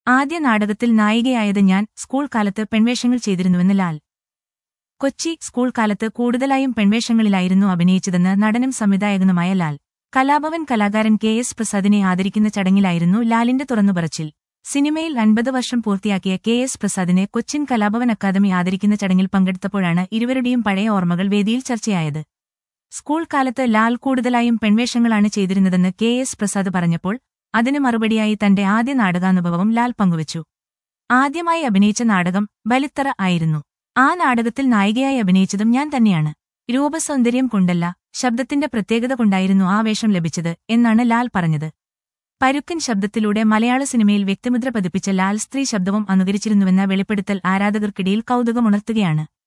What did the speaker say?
ആദ്യ നാടകത്തിൽ നായികയായത് ഞാൻ സ്കൂൾ കാലത്ത് പെൺവേഷങ്ങൾ ചെയ്തിരുന്നുവെന്ന് ലാൽ കൊച്ചി സ്കൂൾ കാലത്ത് കൂടുതലായും പെൺവേഷങ്ങളിലായിരുന്നു അഭിനയിച്ചതെന്ന് നടനും സംവിധായകനുമായ ലാൽ കലാഭവൻ കലാകാരൻ കെ എസ് പ്രസാദിനെ ആദരിക്കുന്ന ചടങ്ങിലായിരുന്നു ലാലിന്റെ തുറന്നുപറച്ചിൽ സിനിമയിൽ അൻപത് വർഷം പൂർത്തിയാക്കിയ കെ എസ് പ്രസാദിനെ കൊച്ചിൻ കലാഭവൻ അക്കാദമി ആദരിക്കുന്ന ചടങ്ങിൽ പങ്കെടുത്തപ്പോഴാണ് ഇരുവരുടെയും പഴയ ഓർമ്മകൾ വേദിയിൽ ചർച്ചയായത് സ്കൂൾ കാലത്ത് ലാൽ കൂടുതലായും പെൺവേഷങ്ങളാണ് ചെയ്തിരുന്നതെന്ന് കെ എസ് പ്രസാദ് പറഞ്ഞപ്പോൾ അതിന് മറുപടിയായി തന്റെ ആദ്യ നാടകാനുഭവവും ലാൽ പങ്കുവച്ചു ആദ്യമായി അഭിനയിച്ച നാടകം ബലിത്തറ ആയിരുന്നു ആ നാടകത്തിൽ നായികയായി അഭിനയിച്ചതും ഞാൻ തന്നെയാണ് രൂപസൗന്ദര്യം കൊണ്ടല്ല ശബ്ദത്തിന്റെ പ്രത്യേകത കൊണ്ടായിരുന്നു ആ വേഷം ലഭിച്ചത് എന്നാണ് ലാൽ പറഞ്ഞത് പരുക്കൻ ശബ്ദത്തിലൂടെ മലയാള സിനിമയിൽ വ്യക്തിമുദ്ര പതിപ്പിച്ച ലാൽ സ്ത്രീ ശബ്ദവും അനുകരിച്ചിരുന്നുവെന്ന വെളിപ്പെടുത്തൽ ആരാധകർക്കിടയിൽ കൗതുകമുണർത്തുകയാണ്